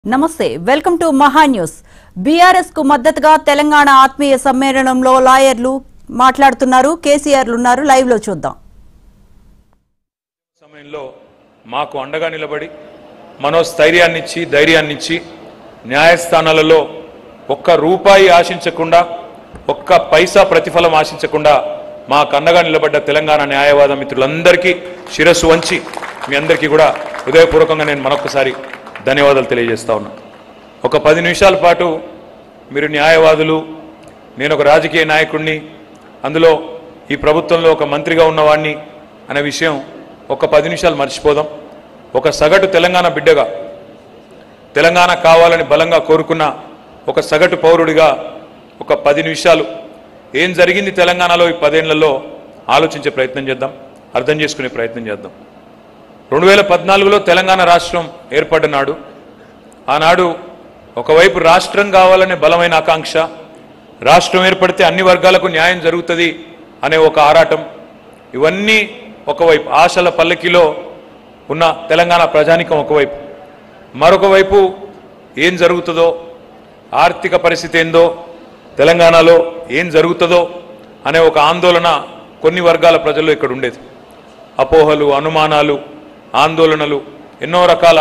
నమస్తే welcome to Maha news BRS కు మద్దతుగా తెలంగాణ ఆత్మీయ సమ్మేళనంలో లాయర్లు మాట్లాడుతున్నారు కేసీఆర్లు ఉన్నారు లైవ్ లో చూద్దాం సమయంలో మాకు అండగా నిలబడి మనోస్థైర్యాన్నిచ్చి ధైర్యాన్నిచ్చి న్యాయస్థానాలలో ఒక్క రూపాయి ఆశించకుండా ఒక్క పైసా ప్రతిఫలం ఆశించకుండా మాకు అండగా నిలబడ్డ తెలంగాణ న్యాయవాద మిత్రులందరికీ శిరస్సు వంచి మీ అందరికీ కూడా హృదయపూర్వకంగా నేను మరొకసారి ధన్యవాదాలు తెలియజేస్తా ఉన్నా ఒక పది నిమిషాల పాటు మీరు న్యాయవాదులు నేను ఒక రాజకీయ నాయకుడిని అందులో ఈ ప్రభుత్వంలో ఒక మంత్రిగా ఉన్నవాడిని అనే విషయం ఒక పది నిమిషాలు మర్చిపోదాం ఒక సగటు తెలంగాణ బిడ్డగా తెలంగాణ కావాలని బలంగా కోరుకున్న ఒక సగటు పౌరుడిగా ఒక పది నిమిషాలు ఏం జరిగింది తెలంగాణలో ఈ పదేళ్లలో ఆలోచించే ప్రయత్నం చేద్దాం అర్థం చేసుకునే ప్రయత్నం చేద్దాం రెండు వేల పద్నాలుగులో తెలంగాణ రాష్ట్రం ఏర్పడ్డ నాడు ఆనాడు ఒకవైపు రాష్ట్రం కావాలనే బలమైన ఆకాంక్ష రాష్ట్రం ఏర్పడితే అన్ని వర్గాలకు న్యాయం జరుగుతుంది అనే ఒక ఆరాటం ఇవన్నీ ఒకవైపు ఆశల పల్లకిలో ఉన్న తెలంగాణ ప్రజానికం ఒకవైపు మరొక వైపు ఏం జరుగుతుందో ఆర్థిక పరిస్థితి ఏందో తెలంగాణలో ఏం జరుగుతుందో అనే ఒక ఆందోళన కొన్ని వర్గాల ప్రజల్లో ఇక్కడ ఉండేది అపోహలు అనుమానాలు ఆందోళనలు ఎన్నో రకాల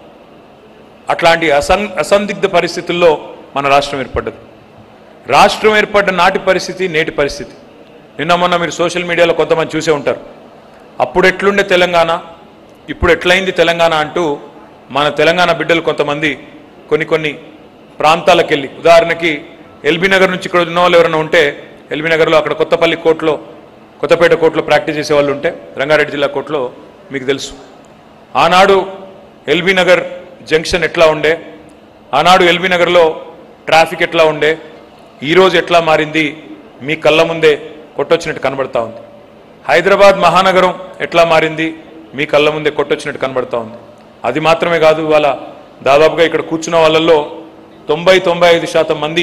అట్లాంటి అసం అసందిగ్ధ పరిస్థితుల్లో మన రాష్ట్రం ఏర్పడ్డది రాష్ట్రం ఏర్పడ్డ నాటి పరిస్థితి నేటి పరిస్థితి నిన్న మొన్న మీరు సోషల్ మీడియాలో కొంతమంది చూసే ఉంటారు అప్పుడు ఎట్లుండే తెలంగాణ ఇప్పుడు ఎట్లయింది తెలంగాణ అంటూ మన తెలంగాణ బిడ్డలు కొంతమంది కొన్ని కొన్ని ప్రాంతాలకు వెళ్ళి ఉదాహరణకి ఎల్బీ నగర్ నుంచి ఇక్కడ ఉన్న వాళ్ళు ఎవరైనా ఉంటే ఎల్బీ నగర్లో అక్కడ కొత్తపల్లి కోర్టులో కొత్తపేట కోర్టులో ప్రాక్టీస్ చేసే వాళ్ళు ఉంటే రంగారెడ్డి జిల్లా కోర్టులో మీకు తెలుసు ఆనాడు ఎల్బీ నగర్ జంక్షన్ ఎట్లా ఉండే ఆనాడు ఎల్బీ నగర్లో ట్రాఫిక్ ఎట్లా ఉండే ఈరోజు ఎట్లా మారింది మీ కళ్ళ ముందే కొట్టొచ్చినట్టు కనబడతా ఉంది హైదరాబాద్ మహానగరం ఎట్లా మారింది మీ కళ్ళ ముందే కొట్టొచ్చినట్టు కనబడతా ఉంది అది మాత్రమే కాదు ఇవాళ దాదాపుగా ఇక్కడ కూర్చున్న వాళ్ళల్లో తొంభై తొంభై ఐదు శాతం మంది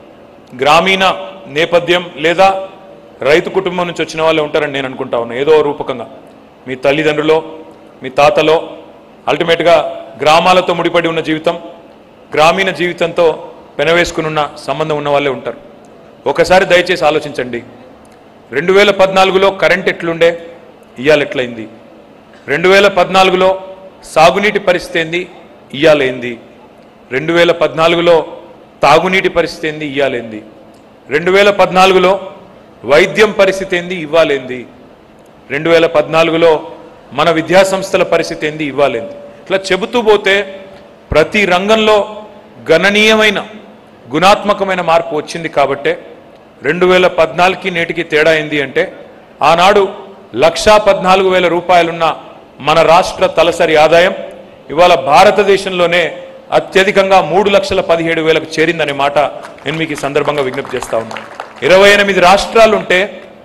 గ్రామీణ నేపథ్యం లేదా రైతు కుటుంబం నుంచి వచ్చిన వాళ్ళే ఉంటారని నేను అనుకుంటా ఉన్నా ఏదో రూపకంగా మీ తల్లిదండ్రులో మీ తాతలో అల్టిమేట్గా గ్రామాలతో ముడిపడి ఉన్న జీవితం గ్రామీణ జీవితంతో పెనవేసుకుని ఉన్న సంబంధం ఉన్న వాళ్ళే ఉంటారు ఒకసారి దయచేసి ఆలోచించండి రెండు వేల పద్నాలుగులో కరెంట్ ఎట్లుండే ఇయ్యాల ఎట్లయింది రెండు వేల పద్నాలుగులో సాగునీటి పరిస్థితి ఏంది ఇయ్యాలేంది రెండు వేల పద్నాలుగులో తాగునీటి పరిస్థితి ఏంది ఇయ్యాలేంది రెండు వేల పద్నాలుగులో వైద్యం పరిస్థితి ఏంది ఇవ్వాలేంది రెండు వేల పద్నాలుగులో మన విద్యా సంస్థల పరిస్థితి ఏంది ఇవ్వాలేంది ఇట్లా చెబుతూ పోతే ప్రతి రంగంలో గణనీయమైన గుణాత్మకమైన మార్పు వచ్చింది కాబట్టే రెండు వేల పద్నాలుగుకి నేటికి తేడా ఏంది అంటే ఆనాడు లక్షా పద్నాలుగు వేల రూపాయలున్న మన రాష్ట్ర తలసరి ఆదాయం ఇవాళ భారతదేశంలోనే అత్యధికంగా మూడు లక్షల పదిహేడు వేలకు చేరిందనే మాట నేను మీకు ఈ సందర్భంగా విజ్ఞప్తి చేస్తా ఉన్నాను ఇరవై ఎనిమిది రాష్ట్రాలుంటే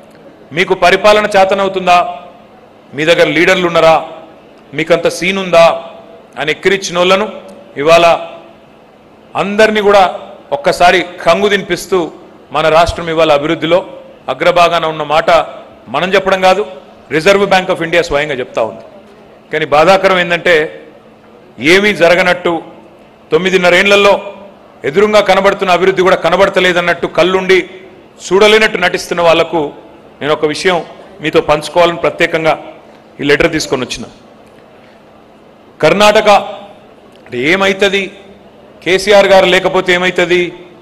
మీకు పరిపాలన చేతనవుతుందా మీ దగ్గర లీడర్లు ఉన్నారా మీకంత సీన్ ఉందా అని ఎక్కిరిచ్చిన వాళ్ళను ఇవాళ అందరినీ కూడా ఒక్కసారి కంగు తినిపిస్తూ మన రాష్ట్రం ఇవాళ అభివృద్ధిలో అగ్రభాగాన ఉన్న మాట మనం చెప్పడం కాదు రిజర్వ్ బ్యాంక్ ఆఫ్ ఇండియా స్వయంగా చెప్తా ఉంది కానీ బాధాకరం ఏంటంటే ఏమీ జరగనట్టు తొమ్మిదిన్నరేళ్లలో ఎదురుగా కనబడుతున్న అభివృద్ధి కూడా కనబడతలేదన్నట్టు కళ్ళుండి చూడలేనట్టు నటిస్తున్న వాళ్లకు నేను ఒక విషయం మీతో పంచుకోవాలని ప్రత్యేకంగా ఈ లెటర్ తీసుకొని వచ్చిన కర్ణాటక అంటే ఏమవుతుంది కేసీఆర్ గారు లేకపోతే ఏమవుతుంది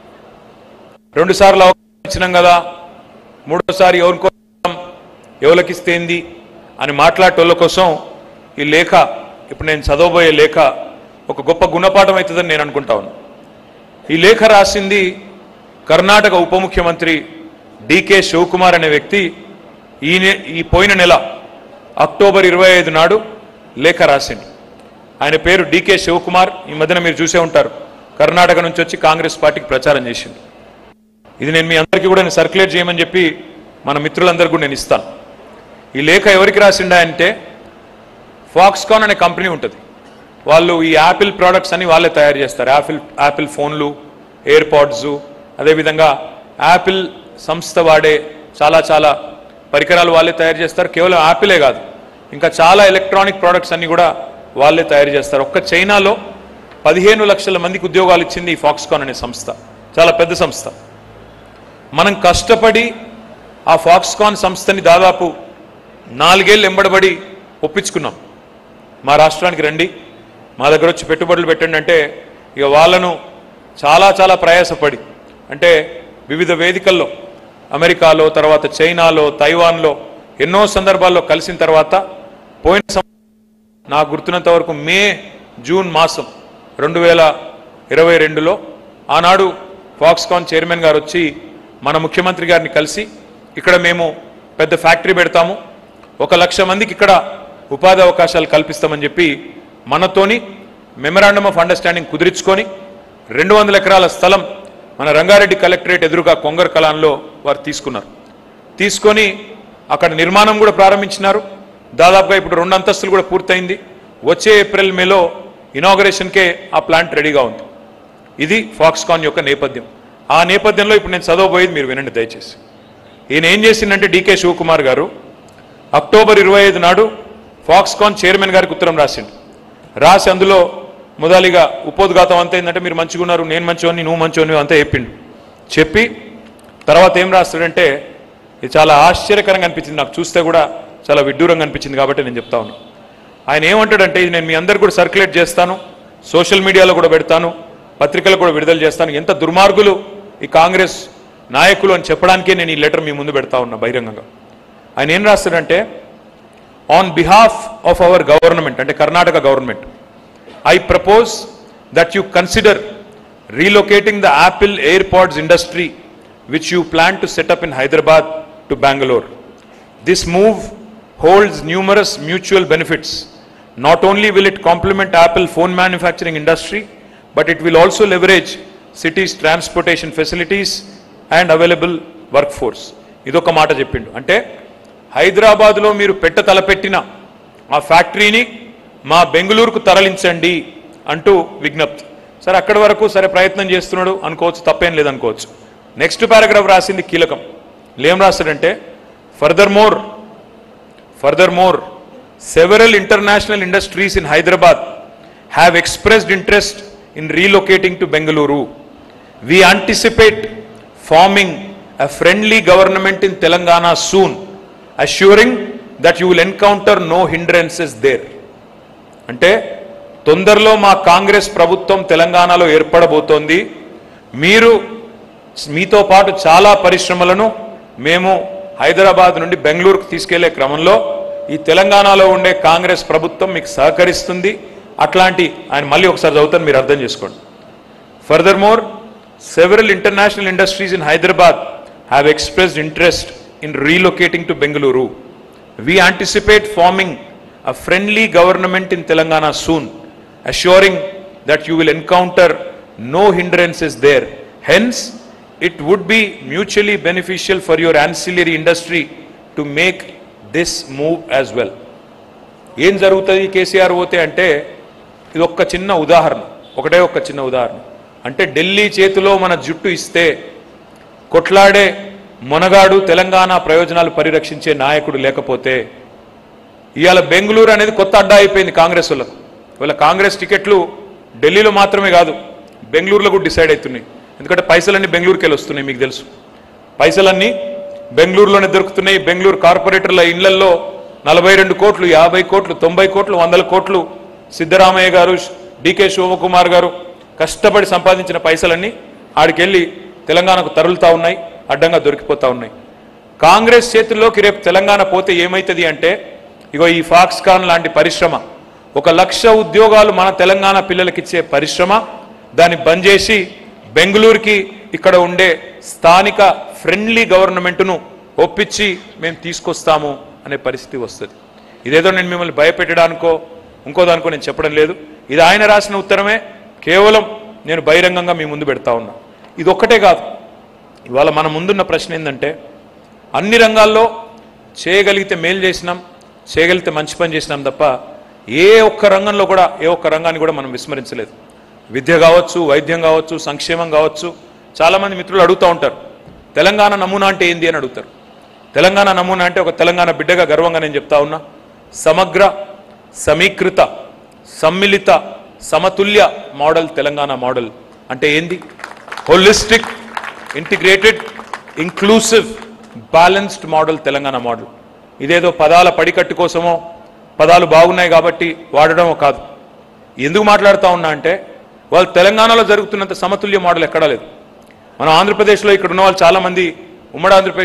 రెండు సార్లు అవకాశం ఇచ్చినాం కదా మూడోసారి ఎవరికో ఎవరికిస్తేంది అని మాట్లాడేటోళ్ళ కోసం ఈ లేఖ ఇప్పుడు నేను చదవబోయే లేఖ ఒక గొప్ప గుణపాఠం అవుతుందని నేను అనుకుంటా ఉన్నాను ఈ లేఖ రాసింది కర్ణాటక ఉప ముఖ్యమంత్రి డికే శివకుమార్ అనే వ్యక్తి ఈ నె- ఈ పోయిన నెల అక్టోబర్ ఇరవై ఐదు నాడు లేఖ రాసింది ఆయన పేరు డికే శివకుమార్ ఈ మధ్యన మీరు చూసే ఉంటారు కర్ణాటక నుంచి వచ్చి కాంగ్రెస్ పార్టీకి ప్రచారం చేసింది ఇది నేను మీ అందరికీ కూడా నేను సర్క్యులేట్ చేయమని చెప్పి మన మిత్రులందరికీ కూడా నేను ఇస్తాను ఈ లేఖ ఎవరికి రాసిండా అంటే ఫాక్స్కాన్ అనే కంపెనీ ఉంటుంది వాళ్ళు ఈ యాపిల్ ప్రోడక్ట్స్ అన్ని వాళ్ళే తయారు చేస్తారు యాపిల్ యాపిల్ ఫోన్లు ఎయిర్ పాడ్స్ అదేవిధంగా యాపిల్ సంస్థ వాడే చాలా చాలా పరికరాలు వాళ్ళే తయారు చేస్తారు కేవలం యాపిలే కాదు ఇంకా చాలా ఎలక్ట్రానిక్ ప్రోడక్ట్స్ అన్ని కూడా వాళ్ళే తయారు చేస్తారు ఒక్క చైనాలో పదిహేను లక్షల మందికి ఉద్యోగాలు ఇచ్చింది ఈ ఫాక్స్కాన్ అనే సంస్థ చాలా పెద్ద సంస్థ మనం కష్టపడి ఆ ఫాక్స్కాన్ సంస్థని దాదాపు నాలుగేళ్ళు ఎంబడబడి ఒప్పించుకున్నాం మా రాష్ట్రానికి రండి మా దగ్గర వచ్చి పెట్టుబడులు పెట్టండి అంటే ఇక వాళ్ళను చాలా చాలా ప్రయాసపడి అంటే వివిధ వేదికల్లో అమెరికాలో తర్వాత చైనాలో తైవాన్లో ఎన్నో సందర్భాల్లో కలిసిన తర్వాత పోయిన సం- నాకు గుర్తున్నంత వరకు మే జూన్ మాసం రెండు వేల ఇరవై రెండులో ఆనాడు ఫాక్స్కాన్ చైర్మన్ గారు వచ్చి మన ముఖ్యమంత్రి గారిని కలిసి ఇక్కడ మేము పెద్ద ఫ్యాక్టరీ పెడతాము ఒక లక్ష మందికి ఇక్కడ ఉపాధి అవకాశాలు కల్పిస్తామని చెప్పి మనతోని మెమరాండమ్ ఆఫ్ అండర్స్టాండింగ్ కుదిరించుకొని రెండు వందల ఎకరాల స్థలం మన రంగారెడ్డి కలెక్టరేట్ ఎదురుగా కొంగర్ కలాన్లో వారు తీసుకున్నారు తీసుకొని అక్కడ నిర్మాణం కూడా ప్రారంభించినారు దాదాపుగా ఇప్పుడు రెండు అంతస్తులు కూడా పూర్తయింది వచ్చే ఏప్రిల్ మేలో ఇనాగరేషన్కే ఆ ప్లాంట్ రెడీగా ఉంది ఇది ఫాక్స్కాన్ యొక్క నేపథ్యం ఆ నేపథ్యంలో ఇప్పుడు నేను చదవబోయేది మీరు వినండి దయచేసి ఈయన ఏం చేసిందంటే డీకే శివకుమార్ గారు అక్టోబర్ ఇరవై ఐదు నాడు ఫాక్స్కాన్ చైర్మన్ గారికి ఉత్తరం రాసిండు రాసి అందులో మొదలిగా ఉపోద్ఘాతం అంతా ఏంటంటే మీరు మంచిగా ఉన్నారు నేను మంచివాడిని నువ్వు మంచివాడిని అంతా చెప్పిండు చెప్పి తర్వాత ఏం రాస్తాడంటే ఇది చాలా ఆశ్చర్యకరంగా అనిపించింది నాకు చూస్తే కూడా చాలా విడ్డూరంగా అనిపించింది కాబట్టి నేను చెప్తా ఉన్నాను ఆయన ఏమంటాడంటే ఇది నేను మీ అందరు కూడా సర్క్యులేట్ చేస్తాను సోషల్ మీడియాలో కూడా పెడతాను పత్రికలు కూడా విడుదల చేస్తాను ఎంత దుర్మార్గులు ఈ కాంగ్రెస్ నాయకులు అని చెప్పడానికే నేను ఈ లెటర్ మీ ముందు పెడతా ఉన్నా బహిరంగంగా ఆయన ఏం రాస్తాడంటే on behalf of our government అంటే Karnataka government I propose that you consider relocating the Apple AirPods industry which you plan to set up in Hyderabad to Bengaluru This move holds numerous mutual benefits. Not only will it complement Apple phone manufacturing industry, but it will also leverage cities' transportation facilities and available workforce. ఇదొక మాట చెప్పిండు అంటే హైదరాబాద్లో మీరు పెట్ట తలపెట్టిన ఆ ఫ్యాక్టరీని మా బెంగళూరుకు తరలించండి అంటూ విజ్ఞప్తి సరే అక్కడి వరకు సరే ప్రయత్నం చేస్తున్నాడు అనుకోవచ్చు తప్పేం లేదనుకోవచ్చు నెక్స్ట్ పారాగ్రాఫ్ రాసింది కీలకం ఏం రాస్తాడంటే ఫర్దర్మోర్ Furthermore, several international industries in Hyderabad have expressed interest in relocating to Bengaluru. We anticipate forming a friendly government in Telangana soon, assuring that you will encounter no hindrances there. అంటే తొందరలో మా కాంగ్రెస్ ప్రభుత్వం తెలంగాణలో ఏర్పడబోతోంది మీరు మీతో పాటు చాలా పరిశ్రమలను మేము హైదరాబాద్ నుండి బెంగళూరుకు తీసుకెళ్లే క్రమంలో ఈ తెలంగాణలో ఉండే కాంగ్రెస్ ప్రభుత్వం మీకు సహకరిస్తుంది అట్లాంటి ఆయన మళ్ళీ ఒకసారి చదువుతాను మీరు అర్థం చేసుకోండి furthermore several international industries in Hyderabad have expressed interest in relocating to Bengaluru We anticipate forming a friendly government in Telangana soon, assuring that you will encounter no hindrances there. Hence, it would be mutually beneficial for your ancillary industry to make this move as well. ఏం జరుగుతుంది కేసీఆర్ పోతే అంటే ఇది ఒక్క చిన్న ఉదాహరణ ఒకటే ఒక్క చిన్న ఉదాహరణ అంటే ఢిల్లీ చేతిలో మన జుట్టు ఇస్తే కొట్లాడే మొనగాడు తెలంగాణ ప్రయోజనాలు పరిరక్షించే నాయకుడు లేకపోతే ఇవాళ బెంగళూరు అనేది కొత్త అడ్డా అయిపోయింది కాంగ్రెస్ వాళ్ళకు ఇవాళ కాంగ్రెస్ టికెట్లు ఢిల్లీలో మాత్రమే కాదు బెంగళూరులో కూడా డిసైడ్ అవుతున్నాయి ఎందుకంటే పైసలన్నీ బెంగళూరుకి వెళ్ళి వస్తున్నాయి మీకు తెలుసు పైసలన్నీ బెంగళూరులోనే దొరుకుతున్నాయి బెంగళూరు కార్పొరేటర్ల ఇళ్లల్లో నలభై రెండు కోట్లు యాభై కోట్లు తొంభై కోట్లు వందల కోట్లు సిద్ధరామయ్య గారు డికే శివకుమార్ గారు కష్టపడి సంపాదించిన పైసలన్నీ ఆడికెళ్ళి తెలంగాణకు తరులుతా ఉన్నాయి అడ్డంగా దొరికిపోతా ఉన్నాయి కాంగ్రెస్ చేతుల్లోకి రేపు తెలంగాణ పోతే ఏమవుతుంది అంటే ఇగో ఈ ఫాక్స్కాన్ లాంటి పరిశ్రమ ఒక లక్ష ఉద్యోగాలు మన తెలంగాణ పిల్లలకిచ్చే పరిశ్రమ దాన్ని బంద్ చేసి బెంగళూరుకి ఇక్కడ ఉండే స్థానిక ఫ్రెండ్లీ గవర్నమెంట్ను ఒప్పించి మేము తీసుకొస్తాము అనే పరిస్థితి వస్తుంది ఇదేదో నేను మిమ్మల్ని భయపెట్టడానికో ఇంకో దానికో నేను చెప్పడం లేదు ఇది ఆయన రాసిన ఉత్తరమే కేవలం నేను బహిరంగంగా మీ ముందు పెడతా ఉన్నా ఇది ఒక్కటే కాదు ఇవాళ మన ముందున్న ప్రశ్న ఏంటంటే అన్ని రంగాల్లో చేయగలిగితే మేలు చేసినాం చేయగలిగితే మంచి పని చేసినాం తప్ప ఏ ఒక్క రంగంలో కూడా ఏ ఒక్క రంగాన్ని కూడా మనం విస్మరించలేదు విద్య కావచ్చు వైద్యం కావచ్చు సంక్షేమం కావచ్చు చాలామంది మిత్రులు అడుగుతూ ఉంటారు తెలంగాణ నమూనా అంటే ఏంది అని అడుగుతారు తెలంగాణ నమూనా అంటే ఒక తెలంగాణ బిడ్డగా గర్వంగా నేను చెప్తా ఉన్నా సమగ్ర సమీకృత సమ్మిళిత సమతుల్య మోడల్ తెలంగాణ మోడల్ అంటే ఏంది holistic integrated inclusive balanced model Telangana model ఇదేదో పదాల పడికట్టు కోసమో పదాలు బాగున్నాయి కాబట్టి వాడడమో కాదు ఎందుకు మాట్లాడుతూ ఉన్నా అంటే వాళ్ళు తెలంగాణలో జరుగుతున్నంత సమతుల్య మోడల్ ఎక్కడా లేదు మనం ఆంధ్రప్రదేశ్లో ఇక్కడ ఉన్న వాళ్ళు చాలా మంది ఉమ్మడి ఆంధ్రప్రదేశ్